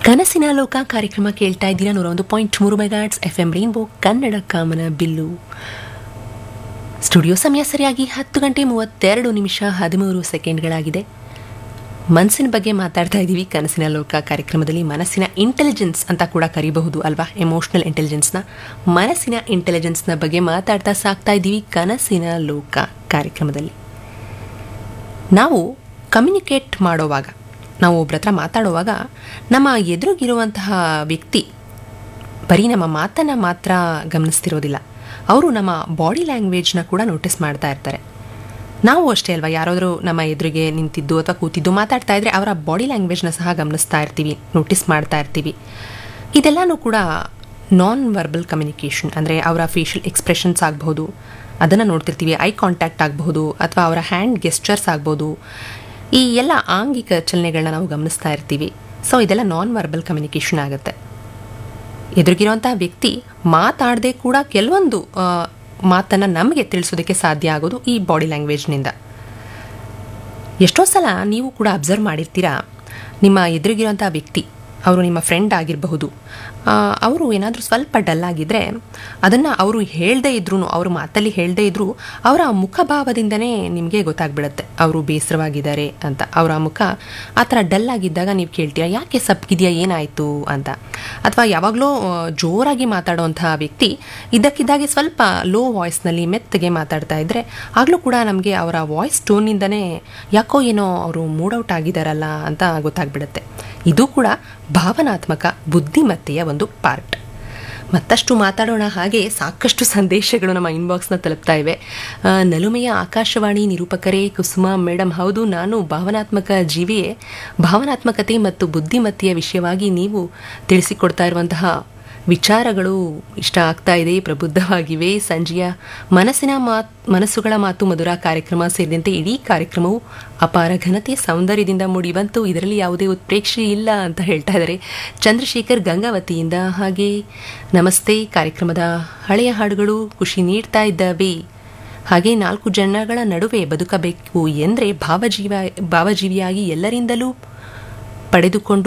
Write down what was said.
ಕನಸಿನ ಲೋಕ ಕಾರ್ಯಕ್ರಮ ಕೇಳ್ತಾ ಇದ್ದೀರಾ ನೂರ ಒಂದು ಪಾಯಿಂಟ್ ಮೂರು megahertz F M rainbow Kannada ಕಾಮನ ಬಿಲ್ಲು ಸ್ಟುಡಿಯೋ ಸಮಯ ಸರಿಯಾಗಿ ಹತ್ತು ಗಂಟೆ ಮೂವತ್ತೆರಡು ನಿಮಿಷ ಹದಿಮೂರು ಸೆಕೆಂಡ್ಗಳಾಗಿದೆ ಮನಸ್ಸಿನ ಬಗ್ಗೆ ಮಾತಾಡ್ತಾ ಇದ್ದೀವಿ ಕನಸಿನ ಲೋಕ ಕಾರ್ಯಕ್ರಮದಲ್ಲಿ ಮನಸ್ಸಿನ ಇಂಟೆಲಿಜೆನ್ಸ್ ಅಂತ ಕೂಡ ಕರಿಬಹುದು ಅಲ್ವಾ ಎಮೋಷ್ನಲ್ ಇಂಟೆಲಿಜೆನ್ಸ್ನ ಮನಸ್ಸಿನ ಇಂಟೆಲಿಜೆನ್ಸ್ನ ಬಗ್ಗೆ ಮಾತಾಡ್ತಾ ಸಾಕ್ತಾ ಇದ್ದೀವಿ ಕನಸಿನ ಲೋಕ ಕಾರ್ಯಕ್ರಮದಲ್ಲಿ ನಾವು ಕಮ್ಯುನಿಕೇಟ್ ಮಾಡೋವಾಗ ನಾವು ಒಬ್ರ ಹತ್ರ ಮಾತಾಡುವಾಗ ನಮ್ಮ ಎದುರಿಗಿರುವಂತಹ ವ್ಯಕ್ತಿ ಬರೀ ನಮ್ಮ ಮಾತನ್ನು ಮಾತ್ರ ಗಮನಿಸ್ತಿರೋದಿಲ್ಲ ಅವರು ನಮ್ಮ ಬಾಡಿ ಲ್ಯಾಂಗ್ವೇಜ್ನ ಕೂಡ ನೋಟಿಸ್ ಮಾಡ್ತಾ ಇರ್ತಾರೆ ನಾವು ಅಷ್ಟೇ ಅಲ್ವಾ ಯಾರಾದರೂ ನಮ್ಮ ಎದುರಿಗೆ ನಿಂತಿದ್ದು ಅಥವಾ ಕೂತಿದ್ದು ಮಾತಾಡ್ತಾ ಇದ್ರೆ ಅವರ ಬಾಡಿ ಲ್ಯಾಂಗ್ವೇಜ್ನ ಸಹ ಗಮನಿಸ್ತಾ ಇರ್ತೀವಿ ನೋಟಿಸ್ ಮಾಡ್ತಾ ಇರ್ತೀವಿ ಇದೆಲ್ಲನೂ ಕೂಡ ನಾನ್ ವರ್ಬಲ್ ಕಮ್ಯುನಿಕೇಷನ್ ಅಂದರೆ ಅವರ ಫೇಶಿಯಲ್ ಎಕ್ಸ್ಪ್ರೆಷನ್ಸ್ ಆಗಬಹುದು ಅದನ್ನು ನೋಡ್ತಿರ್ತೀವಿ ಐ ಕಾಂಟ್ಯಾಕ್ಟ್ ಆಗಬಹುದು ಅಥವಾ ಅವರ ಹ್ಯಾಂಡ್ ಗೆಸ್ಚರ್ಸ್ ಆಗ್ಬೋದು ಈ ಎಲ್ಲ ಆಂಗಿಕ ಚಲನೆಗಳನ್ನ ನಾವು ಗಮನಿಸ್ತಾ ಇರ್ತೀವಿ ಸೊ ಇದೆಲ್ಲ ನಾನ್ ವರ್ಬಲ್ ಕಮ್ಯುನಿಕೇಷನ್ ಆಗುತ್ತೆ ಎದುರಿಗಿರುವಂಥ ವ್ಯಕ್ತಿ ಮಾತಾಡದೆ ಕೂಡ ಕೆಲವೊಂದು ಮಾತನ್ನು ನಮಗೆ ತಿಳಿಸೋದಕ್ಕೆ ಸಾಧ್ಯ ಆಗೋದು ಈ ಬಾಡಿ ಲ್ಯಾಂಗ್ವೇಜ್ನಿಂದ ಎಷ್ಟೋ ಸಲ ನೀವು ಕೂಡ ಅಬ್ಸರ್ವ್ ಮಾಡಿರ್ತೀರಾ ನಿಮ್ಮ ಎದುರಿಗಿರುವಂಥ ವ್ಯಕ್ತಿ ಅವರು ನಿಮ್ಮ ಫ್ರೆಂಡ್ ಆಗಿರಬಹುದು ಅವರು ಏನಾದರೂ ಸ್ವಲ್ಪ ಡಲ್ ಆಗಿದ್ದರೆ ಅದನ್ನು ಅವರು ಹೇಳದೇ ಇದ್ರೂ ಅವ್ರ ಮಾತಲ್ಲಿ ಹೇಳದೇ ಇದ್ದರೂ ಅವರ ಮುಖಭಾವದಿಂದನೇ ನಿಮಗೆ ಗೊತ್ತಾಗ್ಬಿಡುತ್ತೆ ಅವರು ಬೇಸರವಾಗಿದ್ದಾರೆ ಅಂತ ಅವರ ಮುಖ ಆ ಥರ ಡಲ್ ಆಗಿದ್ದಾಗ ನೀವು ಕೇಳ್ತೀರಾ ಯಾಕೆ ಸಪ್ಪಗಿದೆಯಾ ಏನಾಯಿತು ಅಂತ ಅಥವಾ ಯಾವಾಗಲೂ ಜೋರಾಗಿ ಮಾತಾಡೋವಂಥ ವ್ಯಕ್ತಿ ಇದ್ದಕ್ಕಿದ್ದಾಗೆ ಸ್ವಲ್ಪ ಲೋ ವಾಯ್ಸ್ನಲ್ಲಿ ಮೆತ್ತಗೆ ಮಾತಾಡ್ತಾ ಇದ್ದರೆ ಆಗಲೂ ಕೂಡ ನಮಗೆ ಅವರ ವಾಯ್ಸ್ ಟೋನಿಂದನೇ ಯಾಕೋ ಏನೋ ಅವರು ಮೂಡೌಟ್ ಆಗಿದ್ದಾರಲ್ಲ ಅಂತ ಗೊತ್ತಾಗ್ಬಿಡುತ್ತೆ ಇದು ಕೂಡ ಭಾವನಾತ್ಮಕ ಬುದ್ಧಿಮತ್ತೆಯ ಒಂದು ಪಾರ್ಟ್ ಮತ್ತಷ್ಟು ಮಾತಾಡೋಣ ಹಾಗೆ ಸಾಕಷ್ಟು ಸಂದೇಶಗಳು ನಮ್ಮ ಇನ್ಬಾಕ್ಸ್ನ ತಲುಪ್ತಾ ಇವೆ ನಲುಮೆಯ ಆಕಾಶವಾಣಿ ನಿರೂಪಕರೇ ಕುಸುಮ ಮೇಡಮ್ ಹೌದು ನಾನು ಭಾವನಾತ್ಮಕ ಜೀವಿಯೇ ಭಾವನಾತ್ಮಕತೆ ಮತ್ತು ಬುದ್ಧಿಮತ್ತೆಯ ವಿಷಯವಾಗಿ ನೀವು ತಿಳಿಸಿಕೊಡ್ತಾ ಇರುವಂತಹ ವಿಚಾರಗಳು ಇಷ್ಟ ಆಗ್ತಾ ಇದೆ ಪ್ರಬುದ್ಧವಾಗಿವೆ ಸಂಜೆಯ ಮನಸ್ಸಿನ ಮಾತ್ ಮನಸ್ಸುಗಳ ಮಾತು ಮಧುರ ಕಾರ್ಯಕ್ರಮ ಸೇರಿದಂತೆ ಇಡೀ ಕಾರ್ಯಕ್ರಮವು ಅಪಾರ ಘನತೆ ಸೌಂದರ್ಯದಿಂದ ಮೂಡಿಬಂತು ಇದರಲ್ಲಿ ಯಾವುದೇ ಉತ್ಪ್ರೇಕ್ಷೆ ಇಲ್ಲ ಅಂತ ಹೇಳ್ತಾ ಇದ್ದಾರೆ ಚಂದ್ರಶೇಖರ್ ಗಂಗಾವತಿಯಿಂದ ಹಾಗೆ ನಮಸ್ತೆ ಕಾರ್ಯಕ್ರಮದ ಹಳೆಯ ಹಾಡುಗಳು ಖುಷಿ ನೀಡ್ತಾ ಇದ್ದಾವೆ ಹಾಗೆ ನಾಲ್ಕು ಜನಗಳ ನಡುವೆ ಬದುಕಬೇಕು ಎಂದರೆ ಭಾವಜೀವ ಭಾವಜೀವಿಯಾಗಿ ಎಲ್ಲರಿಂದಲೂ ಪಡೆದುಕೊಂಡು